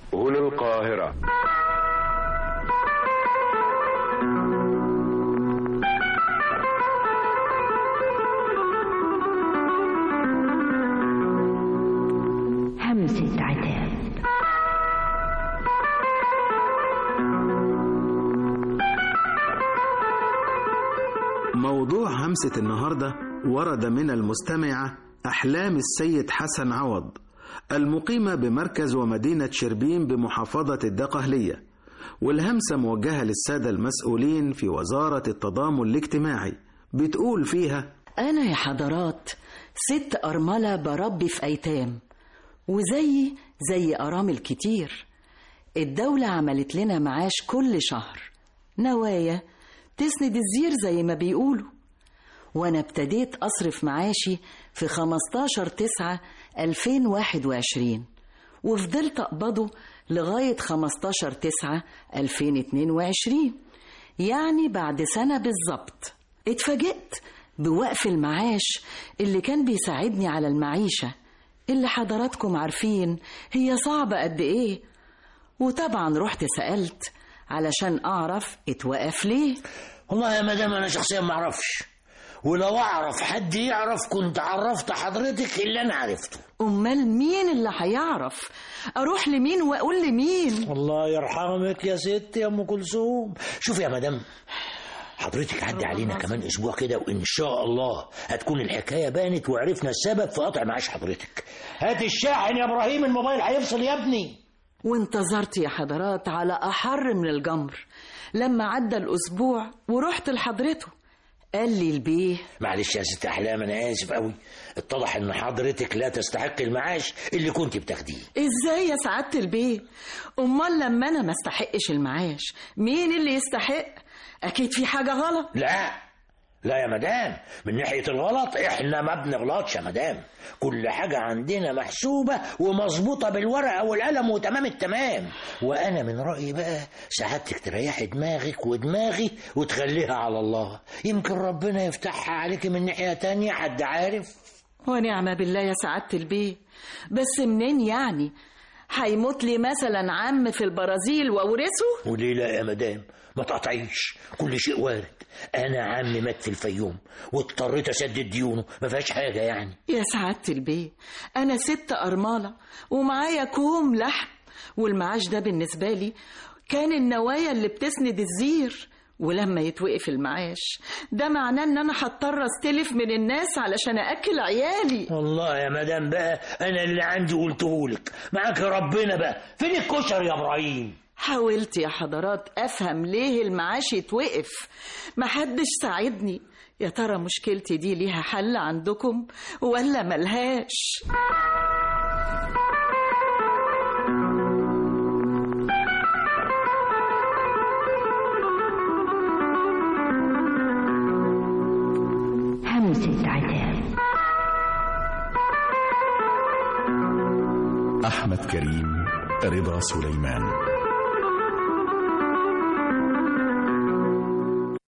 هنا القاهرة همسة عتاب موضوع همسة النهاردة ورد من المستمعة أحلام السيد حسن عوض المقيمة بمركز ومدينة شربين بمحافظة الدقهلية والهمسة موجهة للسادة المسؤولين في وزارة التضامن الاجتماعي بتقول فيها أنا يا حضرات ست أرملة بربي في أيتام وزي زي أرامل كتير الدولة عملت لنا معاش كل شهر نوايا تسند الزير زي ما بيقولوا وأنا ابتديت أصرف معاشي في 15 تسعة 2021 وفضلت أقبضه لغاية 15 تسعة 2022 يعني بعد سنة بالظبط اتفاجئت بوقف المعاش اللي كان بيساعدني على المعيشة اللي حضراتكم عارفين هي صعبة قد إيه وطبعا رحت سألت علشان أعرف اتوقف ليه والله يا مدام انا شخصيا ما اعرفش ولو اعرف حد يعرف كنت عرفت حضرتك اللي انا عرفته أمال مين اللي هيعرف أروح لمين وأقول لمين الله يرحمك يا ست يا ام كلثوم شوف يا مدام حضرتك عدي علينا كمان اسبوع كده وان شاء الله هتكون الحكايه بانت وعرفنا السبب في قطع معاش حضرتك هات الشاحن يا ابراهيم الموبايل هيفصل يا ابني وانتظرت يا حضرات على أحر من الجمر لما عدى الأسبوع ورحت لحضرته قال لي البيه معلش يا ست احلام انا اسف قوي اتضح ان حضرتك لا تستحق المعاش اللي كنت بتاخديه ازاي يا سعادة البيه امال لما انا ما استحقش المعاش مين اللي يستحق اكيد في حاجة غلط لا لا يا مدام من ناحية الغلط احنا ما بنغلطش يا مدام كل حاجة عندنا محسوبة ومظبوطة بالورقة والقلم وتمام التمام وأنا من رأيي بقى سعادتك تريحي دماغك ودماغي وتخليها على الله يمكن ربنا يفتحها عليك من ناحية تانية حد عارف ونعم بالله يا سعادة البيه بس منين يعني هيموت لي مثلا عم في البرازيل واورثه وليه لا يا مدام ما تقطعيش كل شيء وارد انا عمي مات في الفيوم واضطريت اسدد ديونه ما فيهاش حاجه يعني يا سعادة البيه أنا ست أرملة ومعايا كوم لحم والمعاش ده بالنسبة لي كان النوايا اللي بتسند الزير ولما يتوقف المعاش ده معناه ان انا هضطر استلف من الناس علشان اكل عيالي والله يا مدام بقى انا اللي عندي قلتهولك معاك ربنا بقى فين الكشر يا ابراهيم حاولت يا حضرات افهم ليه المعاش يتوقف محدش ساعدني يا ترى مشكلتي دي ليها حل عندكم ولا ملهاش همسة عتاب أحمد كريم رضا سليمان